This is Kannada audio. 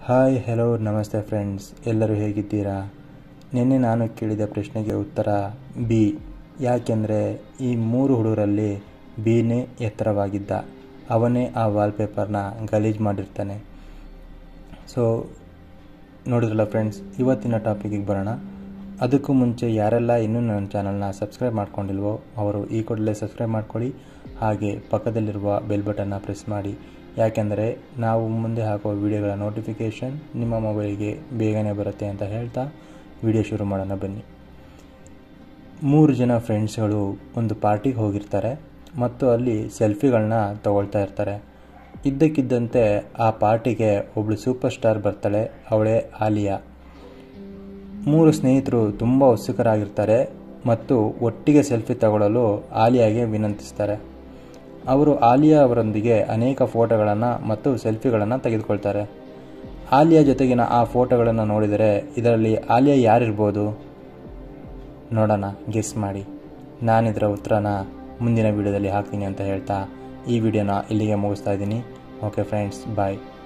ಹಾಯ್ ಹೆಲೋ ನಮಸ್ತೆ ಫ್ರೆಂಡ್ಸ್ ಎಲ್ಲರೂ ಹೇಗಿದ್ದೀರಾ ನಿನ್ನೆ ನಾನು ಕೇಳಿದ ಪ್ರಶ್ನೆಗೆ ಉತ್ತರ ಬಿ ಯಾಕೆಂದರೆ ಈ ಮೂರು ಹುಡುಗರಲ್ಲಿ ಬಿನೇ ಎತ್ತರವಾಗಿದ್ದ ಅವನೇ ಆ ವಾಲ್ಪೇಪರ್ನ ಗಲೀಜು ಮಾಡಿರ್ತಾನೆ ಸೊ ನೋಡಿದ್ರಲ್ಲ ಫ್ರೆಂಡ್ಸ್ ಇವತ್ತಿನ ಟಾಪಿಕಿಗೆ ಬರೋಣ ಅದಕ್ಕೂ ಮುಂಚೆ ಯಾರೆಲ್ಲ ಇನ್ನೂ ನನ್ನ ಚಾನಲ್ನ ಸಬ್ಸ್ಕ್ರೈಬ್ ಮಾಡ್ಕೊಂಡಿಲ್ವೋ ಅವರು ಈ ಕೂಡಲೇ ಸಬ್ಸ್ಕ್ರೈಬ್ ಮಾಡ್ಕೊಳ್ಳಿ ಹಾಗೆ ಪಕ್ಕದಲ್ಲಿರುವ ಬೆಲ್ ಬಟನ್ನ ಪ್ರೆಸ್ ಮಾಡಿ ಯಾಕೆಂದರೆ ನಾವು ಮುಂದೆ ಹಾಕುವ ವಿಡಿಯೋಗಳ ನೋಟಿಫಿಕೇಷನ್ ನಿಮ್ಮ ಮೊಬೈಲ್ಗೆ ಬೇಗನೆ ಬರುತ್ತೆ ಅಂತ ಹೇಳ್ತಾ ವಿಡಿಯೋ ಶುರು ಮಾಡೋಣ ಬನ್ನಿ ಮೂರು ಜನ ಫ್ರೆಂಡ್ಸ್ಗಳು ಒಂದು ಪಾರ್ಟಿಗೆ ಹೋಗಿರ್ತಾರೆ ಮತ್ತು ಅಲ್ಲಿ ಸೆಲ್ಫಿಗಳನ್ನ ತಗೊಳ್ತಾ ಇರ್ತಾರೆ ಇದ್ದಕ್ಕಿದ್ದಂತೆ ಆ ಪಾರ್ಟಿಗೆ ಒಬ್ಳು ಸೂಪರ್ ಸ್ಟಾರ್ ಬರ್ತಾಳೆ ಅವಳೇ ಆಲಿಯಾ ಮೂರು ಸ್ನೇಹಿತರು ತುಂಬ ಉತ್ಸುಕರಾಗಿರ್ತಾರೆ ಮತ್ತು ಒಟ್ಟಿಗೆ ಸೆಲ್ಫಿ ತಗೊಳ್ಳಲು ಆಲಿಯಾಗೆ ವಿನಂತಿಸ್ತಾರೆ ಅವರು ಆಲಿಯಾ ಅವರೊಂದಿಗೆ ಅನೇಕ ಫೋಟೋಗಳನ್ನು ಮತ್ತು ಸೆಲ್ಫಿಗಳನ್ನು ತೆಗೆದುಕೊಳ್ತಾರೆ ಆಲಿಯಾ ಜೊತೆಗಿನ ಆ ಫೋಟೋಗಳನ್ನು ನೋಡಿದರೆ ಇದರಲ್ಲಿ ಆಲಿಯಾ ಯಾರಿರ್ಬೋದು ನೋಡೋಣ ಗೆಸ್ ಮಾಡಿ ನಾನಿದರ ಉತ್ತರನ ಮುಂದಿನ ವಿಡಿಯೋದಲ್ಲಿ ಹಾಕ್ತೀನಿ ಅಂತ ಹೇಳ್ತಾ ಈ ವಿಡಿಯೋನ ಇಲ್ಲಿಗೆ ಮುಗಿಸ್ತಾ ಇದ್ದೀನಿ ಓಕೆ ಫ್ರೆಂಡ್ಸ್ ಬಾಯ್